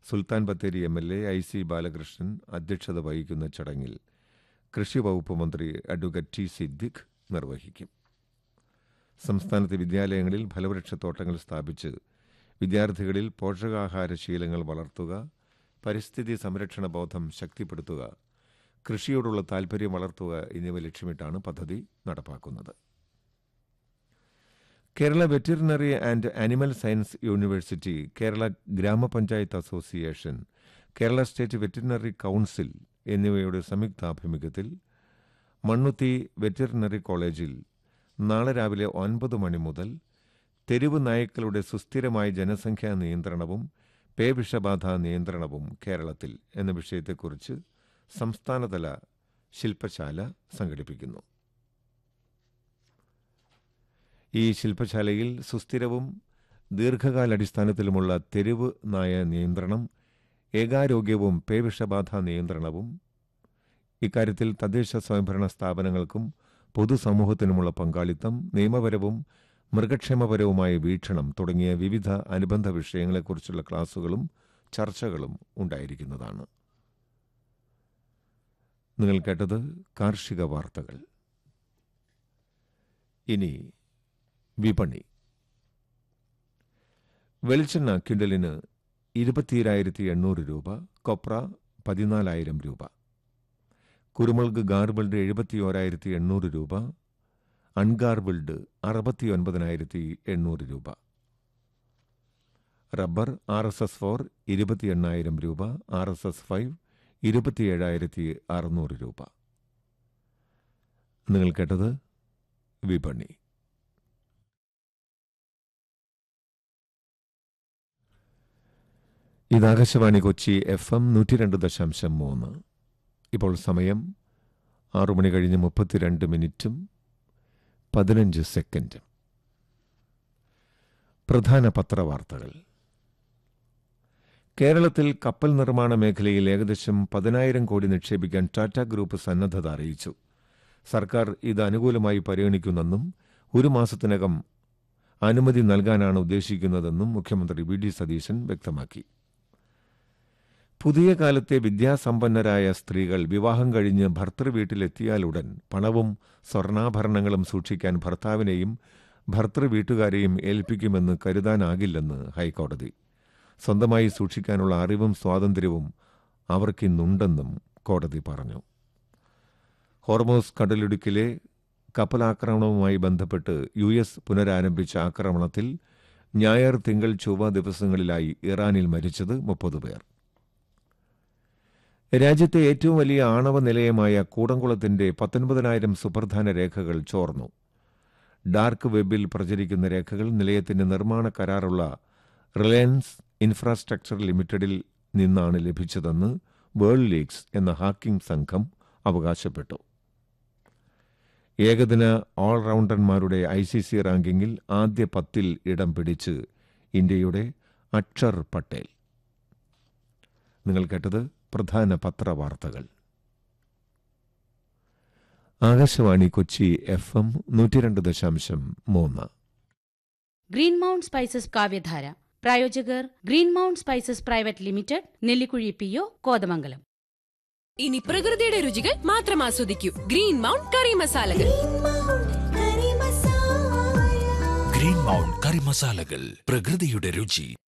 Sultan Bathery M L A I C Balakrishnan അധ്യക്ഷത വഹിക്കുന്ന ചടങ്ങിൽ കൃഷി വകുപ്പ് മന്ത്രി അഡ്വക്കേറ്റ് ടി സിദ്ദിഖ് നിർവഹിക്കും സംസ്ഥാനത്തെ വിദ്യാലയങ്ങളിൽ ഫലവൃക്ഷത്തോട്ടങ്ങൾ സ്ഥാപിച്ച് വിദ്യാർത്ഥികളിൽ പോഷകാഹാര ശീലങ്ങൾ വളർത്തുക പരിസ്ഥിതി സംരക്ഷണ ബോധം ശക്തിപ്പെടുത്തുക കൃഷിയോടുള്ള താൽപ്പര്യം വളർത്തുക എന്നിവ ലക്ഷ്യമിട്ടാണ് പദ്ധതി നടപ്പാക്കുന്നത് Kerala veterinary and animal science university Kerala Gramapanchayat association Kerala state veterinary council എന്നിവയുടെ സംയുക്താഭിമുഖ്യത്തിൽ മണ്ണുത്തി വെറ്ററിനറി കോളേജിൽ നാളെ രാവിലെ ഒൻപത് മണി മുതൽ തെരുവ് നായ്ക്കളുടെ സുസ്ഥിരമായ ജനസംഖ്യാ നിയന്ത്രണവും പേവിഷബാധ നിയന്ത്രണവും കേരളത്തിൽ എന്ന വിഷയത്തെക്കുറിച്ച് സംസ്ഥാനതല ശില്പശാല സംഘടിപ്പിക്കുന്നു ഈ ശില്പശാലയിൽ സുസ്ഥിരവും ദീർഘകാലാടിസ്ഥാനത്തിലുമുള്ള തെരുവ് നായ നിയന്ത്രണം ഏകാരോഗ്യവും പേവിഷബാധ നിയന്ത്രണവും ഇക്കാര്യത്തിൽ തദ്ദേശ സ്വയംഭരണ സ്ഥാപനങ്ങൾക്കും പൊതുസമൂഹത്തിനുമുള്ള പങ്കാളിത്തം നിയമപരവും മൃഗക്ഷേമപരവുമായ വീക്ഷണം തുടങ്ങിയ വിവിധ അനുബന്ധ വിഷയങ്ങളെക്കുറിച്ചുള്ള ക്ലാസുകളും ചർച്ചകളും ഉണ്ടായിരിക്കുന്നതാണ് നിങ്ങൾ കേട്ടത് കാർഷിക വാർത്തകൾ ഇനി വിപണി വെളിച്ചെണ്ണ കിണ്ടലിന് ഇരുപത്തിയേഴായിരത്തി എണ്ണൂറ് രൂപ കൊപ്ര പതിനാലായിരം രൂപ കുരുമുളക് ഗാർബിൾഡ് എഴുപത്തിയോരായിരത്തി എണ്ണൂറ് രൂപ അൺഗാർബിൾഡ് അറുപത്തിയൊൻപതിനായിരത്തി എണ്ണൂറ് രൂപ rubber R S S four ഇരുപത്തി എണ്ണായിരം രൂപ ആർ എസ് എസ് ഫൈവ് ഇരുപത്തിയേഴായിരത്തി അറുന്നൂറ് രൂപ നിങ്ങൾ കേട്ടത് വിപണി ഇത് ആകാശവാണി കൊച്ചി എഫ് എം നൂറ്റി രണ്ട് ദശാംശം മൂന്ന് ഇപ്പോൾ സമയം ആറു മണി കഴിഞ്ഞ് മുപ്പത്തിരണ്ട് മിനിറ്റും പതിനഞ്ച് സെക്കൻഡും പ്രധാന പത്രവാർത്തകൾ കേരളത്തിൽ കപ്പൽ നിർമ്മാണ മേഖലയിൽ ഏകദേശം പതിനായിരം കോടി നിക്ഷേപിക്കാൻ ടാറ്റ ഗ്രൂപ്പ് സന്നദ്ധത അറിയിച്ചു സർക്കാർ ഇത് അനുകൂലമായി പരിഗണിക്കുന്നെന്നും ഒരു മാസത്തിനകം അനുമതി നൽകാനാണ് ഉദ്ദേശിക്കുന്നതെന്നും മുഖ്യമന്ത്രി വി ഡി സതീശൻ വ്യക്തമാക്കി പുതിയ കാലത്തെ വിദ്യാസമ്പന്നരായ സ്ത്രീകൾ വിവാഹം കഴിഞ്ഞ് ഭർത്തൃവീട്ടിലെത്തിയാലുടൻ പണവും സ്വർണ്ണാഭരണങ്ങളും സൂക്ഷിക്കാൻ ഭർത്താവിനെയും ഭർത്തൃവീട്ടുകാരെയും ഏൽപ്പിക്കുമെന്ന് കരുതാനാകില്ലെന്ന് ഹൈക്കോടതി സ്വന്തമായി സൂക്ഷിക്കാനുള്ള അറിവും സ്വാതന്ത്ര്യവും അവർക്കിന്നുണ്ടെന്നും കോടതി പറഞ്ഞു ഹോർമോസ് കടലിടുക്കിലെ കപ്പലാക്രമണവുമായി ബന്ധപ്പെട്ട് യു എസ് പുനരാരംഭിച്ച ആക്രമണത്തിൽ ഞായർ തിങ്കൾ ചൊവ്വ ദിവസങ്ങളിലായി ഇറാനിൽ മരിച്ചത് മുപ്പത് പേർ രാജ്യത്തെ ഏറ്റവും വലിയ ആണവ നിലയമായ കൂടംകുളത്തിന്റെ പത്തൊൻപതിനായിരം സുപ്രധാന രേഖകൾ ചോർന്നു ഡാർക്ക് വെബിൽ പ്രചരിക്കുന്ന രേഖകൾ നിലയത്തിന്റെ നിർമ്മാണ കരാറുള്ള റിലയൻസ് ഇൻഫ്രാസ്ട്രക്ചർ ലിമിറ്റഡിൽ നിന്നാണ് ലഭിച്ചതെന്ന് വേൾഡ് ലീഗ്സ് എന്ന ഹാക്കിംഗ് സംഘം അവകാശപ്പെട്ടു ഏകദിന ഓൾറൗണ്ടർമാരുടെ ഐ സി സി റാങ്കിങ്ങിൽ ആദ്യ പത്തിൽ ഇടം പിടിച്ച് ഇന്ത്യയുടെ അക്ഷർ പട്ടേൽ നിങ്ങൾ കേട്ടത് പ്രധാന പത്രവാർത്തകൾ ആകാശവാണി കൊച്ചി എഫ് എം നൂറ്റിരണ്ട് ദശാംശം മൂന്ന് ഗ്രീൻ മൗണ്ട് സ്പൈസസ് കാവ്യധാര പ്രായോജകർ Green Mount Spices private limited Nellikuzhi P O Kothamangalam ഇനി പ്രകൃതിയുടെ രുചികൾ മാത്രം ആസ്വദിക്കൂ ഗ്രീൻ മൗണ്ട് കറി മസാലകൾ ഗ്രീൻ മൗണ്ട് കറി മസാലകൾ പ്രകൃതിയുടെ രുചി